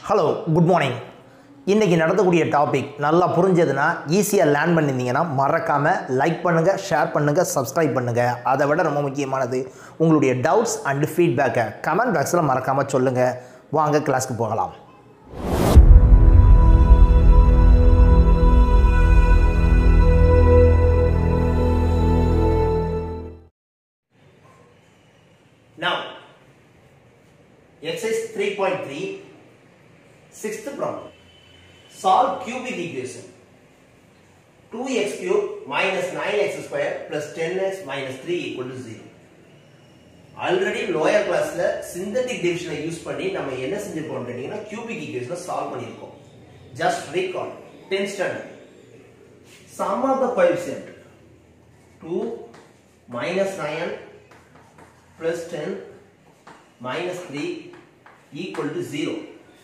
Hello good morning இன்றைக்கி நடத்தக்கூடிய topic நல்லா புரிஞ்சதுன்னா ஈஸியாக லேர்ன் பண்ணியிருந்தீங்கன்னா மறக்காமல் லைக் பண்ணுங்கள் ஷேர் பண்ணுங்கள் சப்ஸ்கிரைப் பண்ணுங்கள் அதை விட ரொம்ப முக்கியமானது உங்களுடைய டவுட்ஸ் அண்ட் ஃபீட்பேக்கை கமெண்ட் பாக்ஸில் மறக்காமல் சொல்லுங்கள் வாங்க கிளாஸ்க்கு போகலாம் Now, exercise 3.3, sixth problem. Solve cubic equation. 2x cube minus 9x square plus 10x minus 3 equal to 0. Already lower கிளாஸ்ல சிந்தட்டிக் டிவிஷனை யூஸ் பண்ணி நம்ம என்ன செஞ்சிருக்கோம் கேட்டீங்கன்னா கியூபிக் ஈக்குவேஷனை சால்வ் பண்ணியிருக்கோம் just recall 10 standard sum of the coefficient 2 minus 9 plus 10 minus 3 equal to 0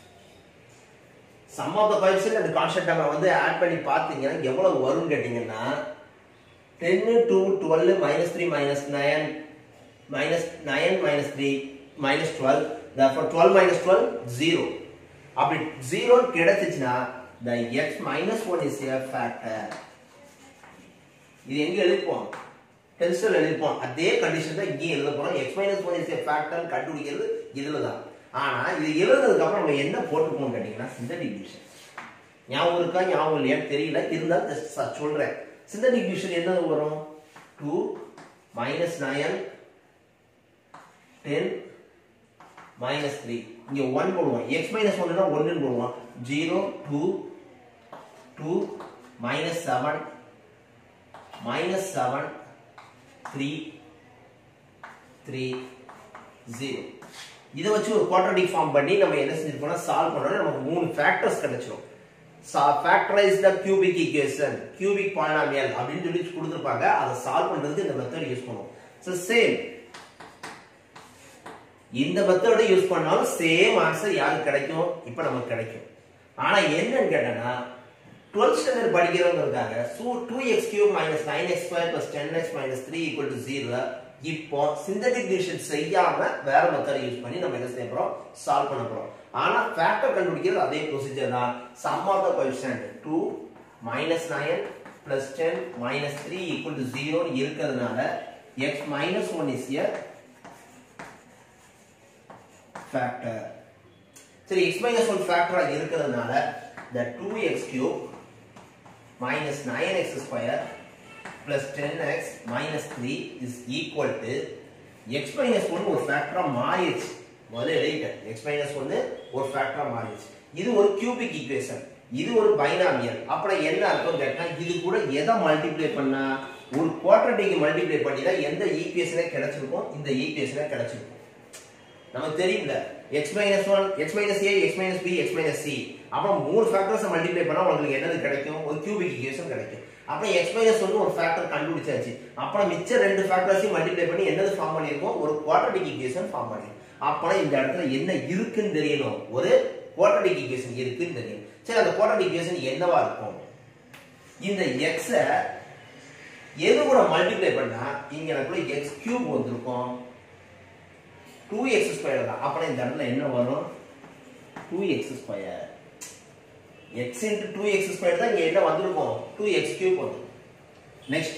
sum of the coefficient and constant term வந்து ஆட் பண்ணி பார்த்தீங்கன்னா எவ்வளவு வரும் கேட்டீங்கன்னா 10 to 12 minus 3 minus 9 minus 9 minus 3 minus 12 therefore 12 minus 12 0 அப்படி 0 கிடைச்சிச்சுன்னா the x minus 1 is a factor இது எங்க எழுதிப்போம் டென்ஸ்ல எழுதிப்போம் அதே கண்டிஷன் தான் இங்கேயும் எழுத போறோம் x minus one is factor கண்டுபிடிக்கிறது இதுல தான் ஆனா இது எழுதுனதுக்கு அப்புறம் நம்ம என்ன போட்டுப்போம் கேட்டீங்கன்னா சிந்தடிக் டிவிஷன் ஞாபகம் இருக்கா ஞாபகம் இல்லையான்னு தெரியல இருந்தாலும் just சொல்றேன் சிந்தடிக் டிவிஷன் என்ன வரும் two minus nine ten minus three இங்க ஒன் போடுவோம் எக்ஸ் மைனஸ் ஒன்னுனா ஒன்னு போடுவோம் zero two two minus seven minus 7 3 3 0 இதை வச்சு ஒரு குவாட்ரடிக் ஃபார்ம் பண்ணி நம்ம என்ன செஞ்சிருக்கோம்னா சால்வ் பண்ணோம்னா நமக்கு மூணு ஃபேக்டர்ஸ் கிடைச்சிரும் factorise the cubic equation cubic polynomial அப்படின்னு சொல்லி கொடுத்துருப்பாங்க அதை சால்வ் பண்றதுக்கு இந்த மெத்தட் யூஸ் பண்ணுவோம் ஸோ சேம் இந்த மெத்தட யூஸ் பண்ணாலும் சேம் ஆன்சர் யாருக்கு கிடைக்கும் இப்போ நமக்கு கிடைக்கும் ஆனா என்னன்னு கேட்டேன்னா 12th ஸ்டாண்டர்ட் படிக்கிறவங்களுக்காக so 2x cube minus 9x square plus 10x minus 3 equal to 0 இப்போ சிந்தட்டிக் டிவிஷன் செய்யாம வேற மெத்தட் யூஸ் பண்ணி நம்ம என்ன செய்ய போறோம் சால்வ் பண்ண போறோம் ஆனா ஃபேக்டர் கண்டுபிடிக்கிறது அதே ப்ரொசீஜர் தான் sum of the coefficient 2 minus 9 plus 10 minus 3 equal to 0 னு இருக்கிறதுனால x minus 1 is a factor சரி x minus 1 ஃபேக்டரா இருக்கிறதுனால the 2x cube minus 9x square plus 10x minus 3 is equal to x minus 1 ஒரு ஃபேக்டரா மாறிடுச்சு முதல்ல எழுதிட்டேன் x minus 1 ஒரு ஃபேக்டரா மாறிடுச்சு இது ஒரு கியூபிக் ஈக்குவேஷன் இது ஒரு பைனாமியல் அப்புறம் என்ன அர்த்தம் கேட்டா இது கூட எதை மல்டிப்ளை பண்ணா ஒரு குவாட்ரட்டிக்கு மல்டிப்ளை பண்ணி தான் எந்த ஈக்குவேஷனே கிடைச்சிருக்கும் இந்த ஈக்குவேஷனே கிடைச்சிருக்கும் நமக்கு தெரியும்ல x minus 1 x minus a x minus b x minus c அப்புறம் மூணு ஃபேக்டர்ஸ் மல்டிப்ளை பண்ணா உங்களுக்கு என்னது கிடைக்கும் ஒரு கியூபிக் ஈக்குவேஷன் கிடைக்கும் அப்புறம் x minus 1 ஒரு ஃபேக்டர் கண்டுபிடிச்சாச்சு அப்புறம் மிச்ச ரெண்டு ஃபேக்டர்ஸையும் மல்டிப்ளை பண்ணி என்னது ஃபார்ம் பண்ணிருக்கோம் ஒரு குவாட்ரட்டிக் ஈக்குவேஷன் ஃபார்ம் பண்ணிருக்கோம் அப்பனா இந்த இடத்துல என்ன இருக்குன்னு தெரியணும் ஒரு குவாட்ரட்டிக் ஈக்குவேஷன் இருக்குன்னு தெரியும் சரி அந்த குவாட்ரட்டிக் ஈக்குவேஷன் என்னவா இருக்கும் இந்த x எது கூட மல்டிப்ளை பண்ணா இங்க எனக்குள்ள x கியூப் வந்திருக்கும் டூ எக்ஸ் ஸ்கொயர் தான் அப்புறம் இந்த இடத்துல என்ன வரும் two x square x into two x square தான் இங்க என்ன வந்திருக்கும் டூ எக்ஸ் கியூப் வந்துடும் நெக்ஸ்ட்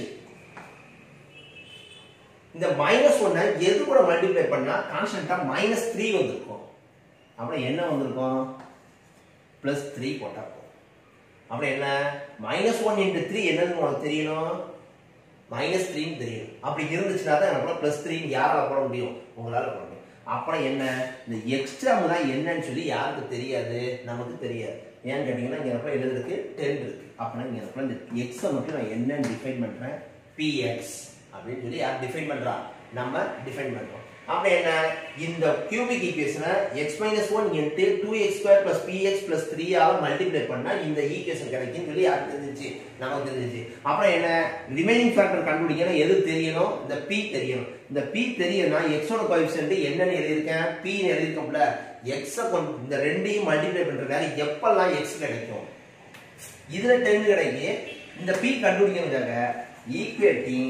இந்த மைனஸ் ஒன்னை எது கூட மல்டிப்ளை பண்ணா கான்ஸ்டன்டா மைனஸ் த்ரீ வந்திருக்கும் அப்புறம் என்ன வந்திருக்கும் பிளஸ் த்ரீ போட்டா போதும் அப்புறம் என்ன மைனஸ் ஒன் இன்ட்டு த்ரீ என்னன்னு உனக்கு தெரியணும் மைனஸ் த்ரீன்னு தெரியும் அப்படி இருந்துச்சுன்னா தான் எனக்கு பிளஸ் த்ரீன்னு யாரால போட முடியும் உங்களால போட முடியும் அப்புறம் என்ன இந்த எக்ஸ்ட்ராம் தான் என்னன்னு சொல்லி யாருக்கு தெரியாது நமக்கு தெரியாது ஏன்னு கேட்டீங்கன்னா இங்க எனக்கு எழுதுறதுக்கு டென் இருக்கு அப்படின்னா இங்க எனக்கு இந்த எக்ஸை மட்டும் நான் என்னன்னு டிஃபைன் பண்றேன் பிஎக்ஸ் அப்படின்னு சொல்லி யார் டிஃபைன் பண்றா நம்ம டிஃபைன் பண்றோம் அப்ப என்ன இந்த கியூபிக் ஈக்குவேஷனை x minus 1 into 2x square plus px plus 3 ஆல மல்டிப்ளை பண்ணா இந்த ஈக்குவேஷன் கிடைக்கும்னு சொல்லி யாருக்கு தெரிஞ்சிச்சு நமக்கு தெரிஞ்சிச்சு அப்புறம் என்ன ரிமைனிங் ஃபேக்டர் கண்டுபிடிக்கணும் எது தெரியணும் இந்த p தெரியணும் இந்த p தெரியணும்னா x ஓட கோஎஃபிஷியன்ட் என்னன்னு எழுதியிருக்கேன் p ன்னு எழுதியிருக்கோம்ல x இந்த ரெண்டையும் மல்டிப்ளை பண்றதுனால எப்பெல்லாம் x கிடைக்கும் இதுல 10 கிடைக்கும் இந்த p கண்டுபிடிக்கிறதுக்காக equating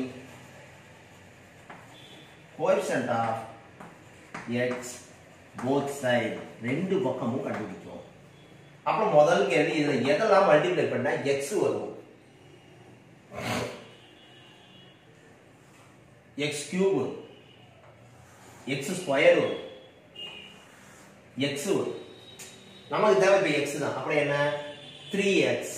coefficient of x both side ரெண்டு பக்கமும் கண்டுபிடிக்கும் அப்புறம் முதல் கேள்வி இதுல எதெல்லாம் மல்டிப்ளை பண்ணா எக்ஸ் வரும் எக்ஸ் கியூப் வரும் எக்ஸ் ஸ்கொயர் வரும் எக்ஸ் வரும் நமக்கு தேவை இப்ப எக்ஸ் தான் அப்புறம் என்ன த்ரீ எக்ஸ்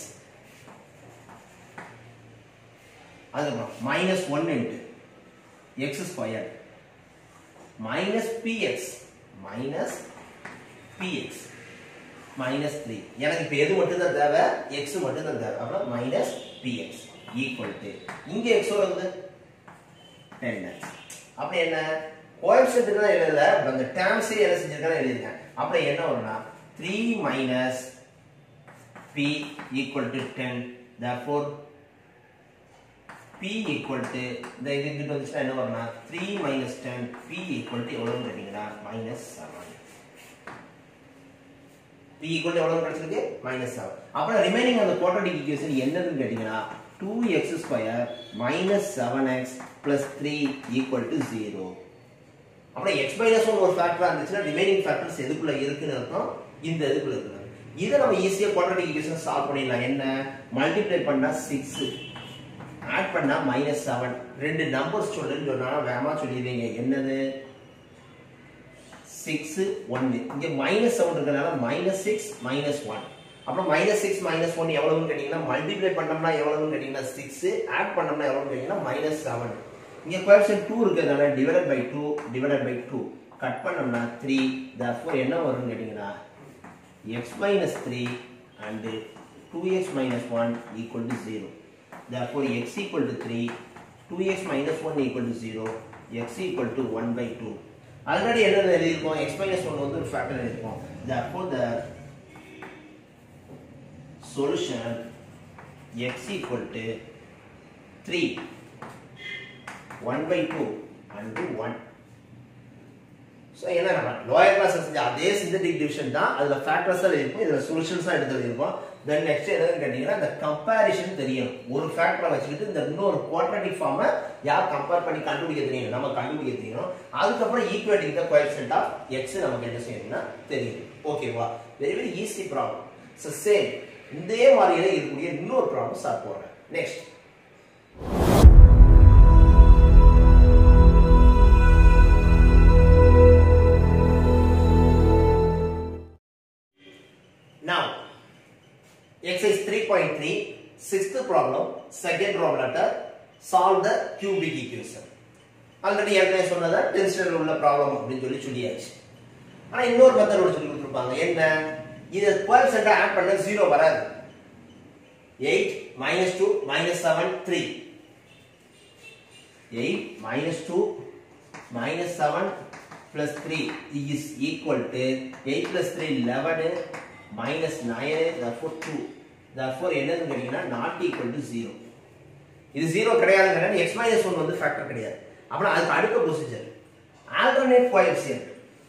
அதுக்கப்புறம் minus one into x square minus p x minus p x minus three எனக்கு இப்போ எது மட்டும் தான் தேவை எக்ஸ் மட்டும் தான் தேவை அப்புறம் மைனஸ் பிஎக்ஸ் ஈக்குவல் டு இங்கே எக்ஸ் வருது டென் எக்ஸ் அப்புறம் என்ன கோஎஃபிஷியன்ட் தான் எழுதல அந்த டேர்ம்ஸே என்ன செஞ்சிருக்கேன் எழுதியிருக்கேன் அப்புறம் என்ன வரும்னா three minus p equal to ten therefore p equal to இந்த இது இங்கிட்டு வந்துச்சுன்னா என்ன வரும்னா three minus ten p equal to எவ்வளோன்னு கேட்டீங்கன்னா மைனஸ் செவன் p ஈக்குவல் எவ்வளவு கிடைச்சிருக்கு மைனஸ் செவன் அப்புறம் ரிமைனிங் அந்த குவாட்ரடிக் ஈக்குவேஷன் என்னதுன்னு கேட்டீங்கன்னா two x square minus seven x plus three equal to zero அப்புறம் எக்ஸ் மைனஸ் ஒன் ஒரு ஃபேக்டரா இருந்துச்சுன்னா ரிமைனிங் ஃபேக்டர்ஸ் எதுக்குள்ள இருக்குன்னு அர்த்தம் இந்த இதுக்குள்ள இருக்கு இதை நம்ம ஈஸியா குவாட்ரடிக் ஈக்குவேஷன் சால்வ் பண்ணிடலாம் என்ன மல்டிப்ளை பண்ணா சிக்ஸ் ஆட் பண்ணா மைனஸ் செவன் ரெண்டு நம்பர்ஸ் சொல்லுன்னு சொன்னா வேகமா சொல்லிடுவீங்க என்னது சிக்ஸ் ஒன்னு இங்க மைனஸ் செவன் இருக்கிறதுனால மைனஸ் சிக்ஸ் மைனஸ் ஒன் அப்புறம் மைனஸ் சிக்ஸ் மைனஸ் ஒன் எவ்வளவுன்னு கேட்டீங்கன்னா மல்டிப்ளை பண்ணோம்னா எவ்வளவுன்னு கேட்டீங்கன்னா சிக்ஸ் ஆட் பண்ணோம்னா எவ்வளவுன்னு கேட்டீங்கன்னா மைனஸ் செவன் இங்க கொஷன் டூ இருக்கிறதுனால divided by two divided by two cut பண்ணோம்னா த்ரீ தர்ஃபோர் என்ன வரும்னு கேட்டீங்கன்னா x minus three and two x minus one equal to zero therefore x equal to 3 2x minus 1 equal to 0 x equal to 1 by 2 already என்ன எழுதியிருக்கோம் x minus 1 வந்து ஒரு factor எழுதியிருக்கோம் therefore the solution x equal to 3 1 by 2 and 1 so என்ன நம்ம lower class செஞ்ச அதே synthetic division தான் அதில் ஃபேக்டர்ஸ் தான் இருக்கும் இதில் சொல்யூஷன்ஸ் தான் எடுத்து எழுதியிருக்கோம் தென் நெக்ஸ்ட் என்னன்னு கேட்டீங்கன்னா இந்த கம்பேரிஷன் தெரியும் ஒரு ஃபேக்டரை வச்சுக்கிட்டு இந்த இன்னொரு குவாட்ரட்டிக் ஃபார்மை யார் கம்பேர் பண்ணி கண்டுபிடிக்க தெரியும் நம்ம கண்டுபிடிக்க தெரியும் அதுக்கப்புறம் equating the coefficient of x நமக்கு என்ன செய்யணும்னா தெரியும் ஓகேவா very very easy problem so same இதே மாதிரியே இருக்கக்கூடிய இன்னொரு ப்ராப்ளம் சார் போடுறேன் next Now, exercise 3.3, sixth problem, second problem letter, solve the cubic equation. Already ஏற்கனவே சொன்னதை டென்ஷனில் உள்ள ப்ராப்ளம் அப்படின்னு சொல்லி சொல்லியாச்சு ஆனால் இன்னொரு மெத்தட் சொல்லி கொடுத்துருப்பாங்க என்ன இது டுவெல் சென்டர் ஆட் பண்ண ஜீரோ வராது eight minus two minus seven three eight minus two minus seven plus three is equal to eight plus three eleven minus nine therefore two therefore என்னன்னு கேட்டீங்கன்னா நாட் ஈக்குவல் டு ஜீரோ இது zero கிடையாதுங்கிறது x minus one வந்து factor கிடையாது அப்புறம் அதுக்கு அடுத்த procedure alternate coefficient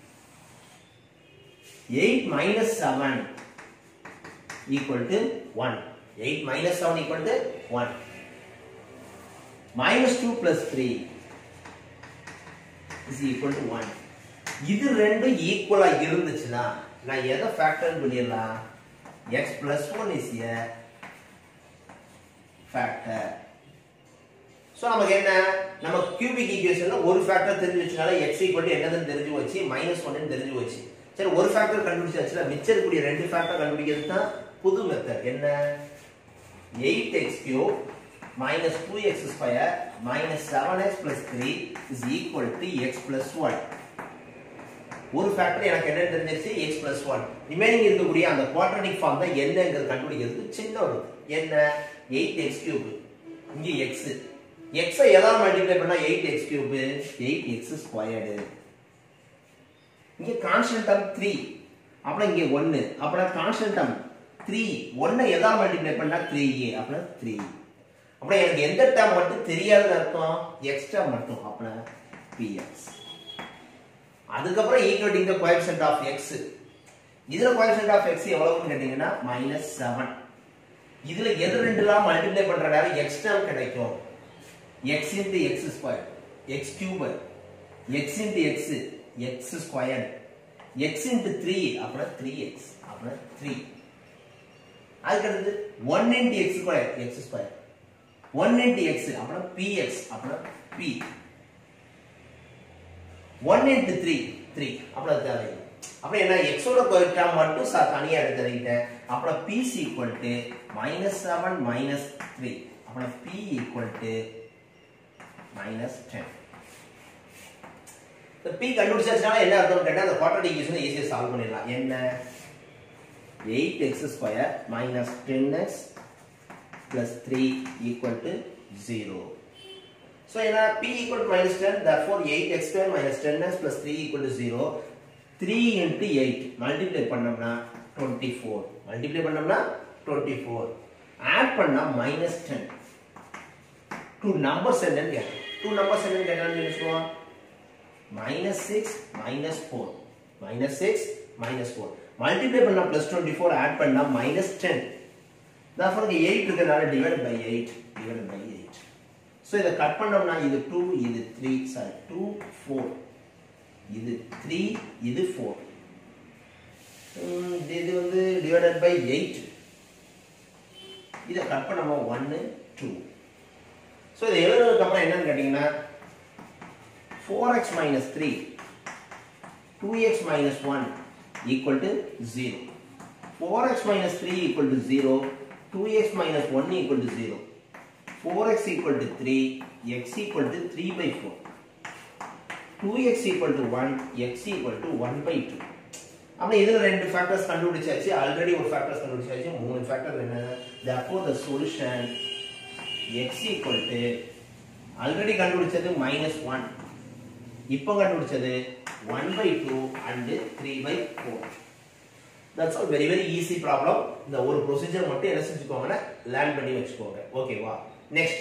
eight minus seven equal to one eight minus seven equal to one minus two plus three is equal to one இது ரெண்டும் ஈக்குவலா இருந்துச்சுன்னா நான் எதை ஃபேக்டர் பண்ணிடலாம் x plus one is a factor so நமக்கு என்ன நம்ம கியூபிக் ஈக்குவேஷன்ல ஒரு ஃபேக்டர் தெரிஞ்சு வச்சனால எக்ஸ் ஈக்குவல் என்னதுன்னு தெரிஞ்சு வச்சு மைனஸ் ஒன்னு தெரிஞ்சு வச்சு சரி ஒரு ஃபேக்டர் கண்டுபிடிச்சாச்சுல மிச்சம் இருக்கக்கூடிய ரெண்டு ஃபேக்டர் கண்டுபிடிக்கிறது தான் புது மெத்தட் என்ன eight x cube minus two x square minus seven x plus three is equal to x plus one ஒரு ஃபேக்டர் எனக்கு என்ன தெரிஞ்சிருச்சு எக்ஸ் பிளஸ் ஒன் ரிமைனிங் இருக்கக்கூடிய அந்த குவாட்ரனிக் ஃபார்ம் தான் என்னங்கிறது கண்டுபிடிக்கிறதுக்கு சின்ன ஒரு என்ன எயிட் எக்ஸ் கியூப் இங்க எக்ஸ் எக்ஸை எதாவது மல்டிப்ளை பண்ணா eight x cube eight x squared இங்க கான்ஸ்டன்ட் டர்ம் த்ரீ அப்புறம் இங்க ஒன்னு அப்புறம் கான்ஸ்டன்ட் டர்ம் த்ரீ ஒன்னை எதாவது மல்டிப்ளை பண்ணா த்ரீ ஏ அப்புறம் த்ரீ அப்புறம் எனக்கு எந்த டேர்ம் மட்டும் தெரியாதுன்னு அர்த்தம் எக்ஸ்ட்ரா மட்டும் அப்புறம் பிஎக்ஸ் அதுக்கப்புறம் equating the coefficient of x இதுல கோஎஃபிஷியன்ட் ஆஃப் எக்ஸ் எவ்வளவுன்னு கேட்டீங்கன்னா மைனஸ் செவன் இதுல எது ரெண்டுலாம் மல்டிப்ளை பண்ற நேரம் எக்ஸ் டேர்ம் கிடைக்கும் x into x square x cube x into x x square x into three அப்புறம் த்ரீ எக்ஸ் அப்புறம் த்ரீ அதுக்கு அடுத்து one into x square x square one into x அப்புறம் பி எக்ஸ் அப்புறம் p one into three three அப்புறம் தேவை அப்புறம் என்ன எக்ஸோட டேர்ம் மட்டும் சா தனியாக எடுத்து எழுதிட்டேன் அப்புறம் p is equal to minus seven minus three அப்புறம் p equal to minus ten இந்த பி கண்டுபிடிச்சாச்சுனால என்ன அர்த்தம் கேட்டால் அந்த குவாட்ரேட்டிக் ஈக்குவேஷன் ஈஸியாக சால்வ் பண்ணிடலாம் என்ன eight x square minus ten x plus three equal to zero So in a p equal to minus 10, therefore 8x square minus 10x plus 3 equal to 0. 3 into 8 multiply பண்ணோம்னா 24. Multiply பண்ணோம்னா 24. Add பண்ணா minus 10. Two numbers என்னன்னு கேட்கும். Two numbers என்னன்னு கேட்டான்னு சொல்லுவோம். Minus 6 minus 4. Minus 6 minus 4. Multiply பண்ணா plus 24 add பண்ணா minus 10. Therefore 8 இருக்கிறதுனால divided by 8 divided by 8. So இதை கட் பண்ணோம்னா இது டூ இது த்ரீ சாரி டூ ஃபோர் இது த்ரீ இது ஃபோர் இது வந்து டிவைடட் பை எயிட் இதை கட் பண்ணோமா ஒன்று டூ ஸோ இதை எழுதுனதுக்கு அப்புறம் என்னன்னு கேட்டிங்கன்னா four x minus three two x minus one equal to zero four x minus three equal to zero two x minus one equal to zero 4x equal to 3, x equal to 3 by 4. 2x equal to 1, x equal to 1 by 2. அப்படி இதுல ரெண்டு factors கண்டுபிடிச்சாச்சு already ஒரு factors கண்டுபிடிச்சாச்சு மூணு factor என்ன therefore the solution x equal to already கண்டுபிடிச்சது minus one இப்போ கண்டுபிடிச்சது one by two and three by four that's all very very easy problem இந்த ஒரு ப்ரொசீஜர் மட்டும் என்ன செஞ்சுக்கோங்கன்னா லேர்ன் பண்ணி வச்சுக்கோங்க ஓகேவா next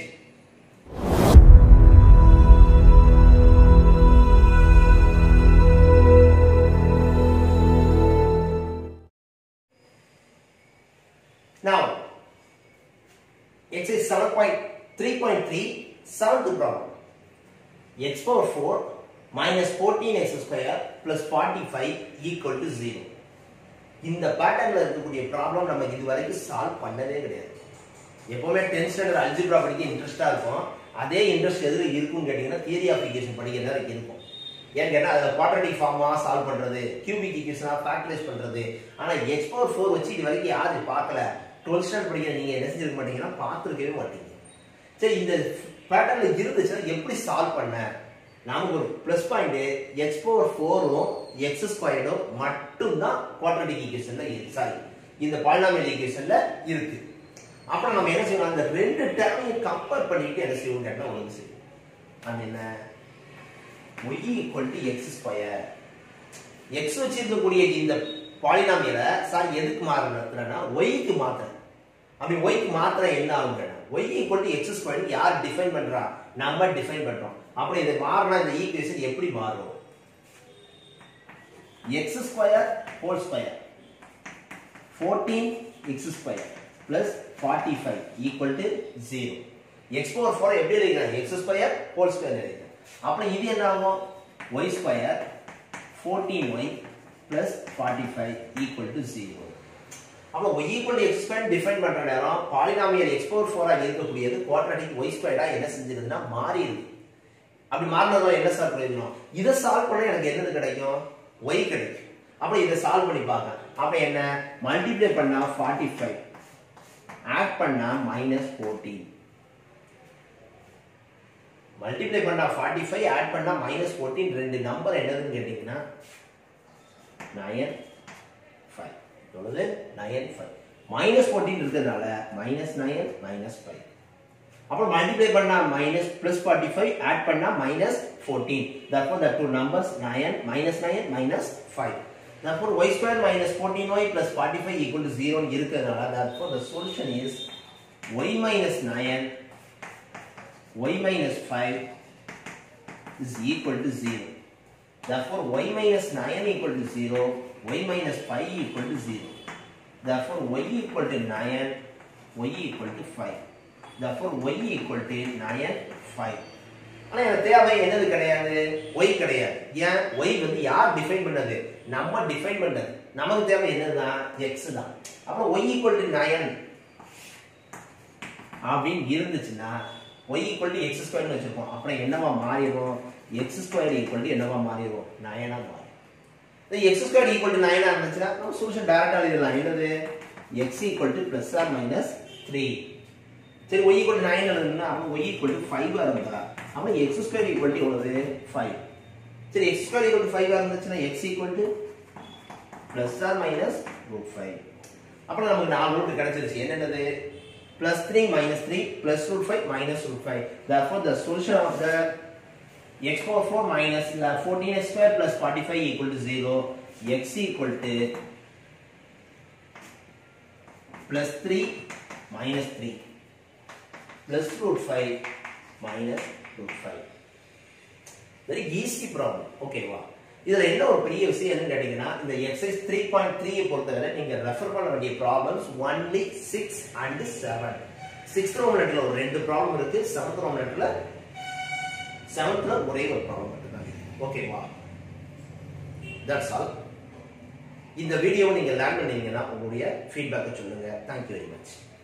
Now, exercise 7.3.3, seventh problem. x power 4 minus 14x square plus 45 equal to 0. இந்த பேட்டர்ன்ல இருக்கக்கூடிய ப்ராப்ளம் நம்ம இது வரைக்கும் சால்வ் பண்ணதே கிடையாது எப்பவுமே டென்த் ஸ்டாண்டர்ட் அல்ஜிப்ரா படிக்க இன்ட்ரெஸ்டா இருக்கும் அதே இன்ட்ரெஸ்ட் எதுல இருக்கும்னு கேட்டீங்கன்னா தியரி அப்ளிகேஷன் படிக்கிறதா இருக்கும் ஏன்னு கேட்டா அதுல குவாட்ரட்டிக் ஃபார்மா சால்வ் பண்றது கியூபிக் ஈக்குவேஷனா ஃபேக்டரைஸ் பண்றது ஆனா எக்ஸ் பவர் ஃபோர் வச்சு இது வரைக்கும் யாரு பார்க்கல டுவெல்த் ஸ்டாண்டர்ட் படிக்கிற நீங்க என்ன செஞ்சிருக்க மாட்டீங்கன்னா பார்த்துருக்கவே மாட்டீங்க சரி இந்த பேட்டர்ன்ல இருந்துச்சுன்னா எப்படி சால்வ் பண்ண நமக்கு ஒரு பிளஸ் பாயிண்ட் எக்ஸ் பவர் ஃபோரும் எக்ஸ் ஸ்கொயர்டும் மட்டும்தான் குவாட்ரட்டிக் ஈக்குவேஷன்ல இருக்கு சாரி இந்த பாலினாமியல் ஈக்குவேஷன்ல இருக்கு அப்புறம் நம்ம என்ன செய்யணும் அந்த ரெண்டு டேர்மையும் கம்பேர் பண்ணிட்டு என்ன செய்வோம் கேட்டா உங்களுக்கு செய்யும் அது என்ன y equal to x square x வச்சிருக்கக்கூடிய இந்த பாலினாமியலை சார் எதுக்கு மாறுறதுனா ஒய்க்கு மாத்துறேன் அப்படி ஒய்க்கு மாத்திர என்ன ஆகும் கேட்டா y equal to x square யார் டிஃபைன் பண்றா நம்ம டிஃபைன் பண்றோம் அப்படி இது மாறினா இந்த ஈக்குவேஷன் எப்படி மாறும் x square whole square fourteen x square plus forty five equal to zero x power four எப்படி எழுதிக்கிறேன் எக்ஸ் ஸ்கொயர் ஹோல் ஸ்கொயர் எழுதிக்கிறேன் அப்புறம் இது என்ன ஆகும் y square fourteen y plus forty five equal to zero அப்போ y equal x square define பண்ற நேரம் பாலினாமியல் எக்ஸ் பவர் ஃபோரா இருக்கக்கூடியது குவாட்ரட்டிக் ஒய் ஸ்கொயரா என்ன செஞ்சிருதுன்னா மாறி இருக்கு அப்படி மாறினதுனால என்ன சார் பிரயோஜனம் இதை சால்வ் பண்ண எனக்கு என்னது கிடைக்கும் y கிடைக்கும் அப்ப இதை சால்வ் பண்ணி பார்க்க அப்ப என்ன மல்டிப்ளை பண்ணா ஃபார்ட்டி ஃபைவ் ஆட் பண்ணா மைனஸ் ஃபோர்டீன் மல்டிப்ளை பண்ணா ஃபார்ட்டி ஃபைவ் ஆட் பண்ணா மைனஸ் ஃபோர்டீன் ரெண்டு நம்பர் என்னதுன்னு கேட்டீங்கன்னா நயன் ஃபைவ் எவ்வளவு நயன் ஃபைவ் மைனஸ் ஃபோர்டீன் இருக்கிறதுனால மைனஸ் நயன் மைனஸ் ஃபைவ் அப்புறம் மல்டிப்ளை பண்ணா minus plus forty five add பண்ணா minus fourteen therefore the two numbers nine minus nine minus five therefore y square minus 14y plus 45 equal to 0 இருக்கிறதுனால therefore the solution is y minus 9 y minus 5 is equal to 0 therefore y minus 9 equal to 0 y minus 5 equal to 0 therefore y equal to 9 y equal to 5 therefore y equal to 9 5 ஆனா எனக்கு தேவை என்னது கிடையாது y கிடையாது ஏன் y வந்து யார் define பண்ணது நம்ம டிஃபைன் பண்ணது நமக்கு தேவை என்னதுதான் எக்ஸ் தான் அப்புறம் ஒய் ஈக்குவல் டு நயன் அப்படின்னு இருந்துச்சுன்னா ஒய் ஈக்குவல் டு எக்ஸ் ஸ்கொயர்னு வச்சிருக்கோம் அப்புறம் என்னவா மாறிடும் எக்ஸ் ஸ்கொயர் ஈக்குவல் டு என்னவா மாறிடும் நயனா மாறிடும் இந்த எக்ஸ் ஸ்கொயர் ஈக்குவல் டு நயனா இருந்துச்சுன்னா நம்ம சொல்யூஷன் டேரக்டா எழுதலாம் என்னது x equal to plus or minus three சரி ஒய் ஈக்குவல் டு நைன் எழுதுனா அப்போ ஒய் ஈக்குவல் டு ஃபைவ் இருந்தா அப்போ எக்ஸ் ஸ்கொயர் ஈக்குவல் டு எவ்வளவு ஃபைவ் சரி x square equal to five இருந்துச்சுன்னா x equal to plus or minus root five அப்புறம் நமக்கு நாலு ரூட் கிடைச்சிருச்சு என்னென்னது plus 3 minus 3 plus root 5 minus root 5. Therefore, the solution of the x power 4 minus the 14x square plus 45 equal to 0. x equal to plus 3 minus 3 plus root 5 minus root 5. Very easy problem. Okay, wow. இதுல என்ன ஒரு பெரிய விஷயம் என்னன்னு கேட்டீங்கன்னா இந்த exercise three point three பொறுத்தவரை நீங்க ரெஃபர் பண்ண வேண்டிய problems only six and seven sixth ரோமனெட்ல ஒரு ரெண்டு ப்ராப்ளம் இருக்கு செவன்த் ரோமனெட்ல செவன்த்ல ஒரே ஒரு ப்ராப்ளம் மட்டும்தான் ஓகேவா தட்ஸ் ஆல் இந்த வீடியோவை நீங்க லேர்ன் பண்ணீங்கன்னா உங்களுடைய ஃபீட்பேக்கை சொல்லுங்க தேங்க்யூ வெரி மச்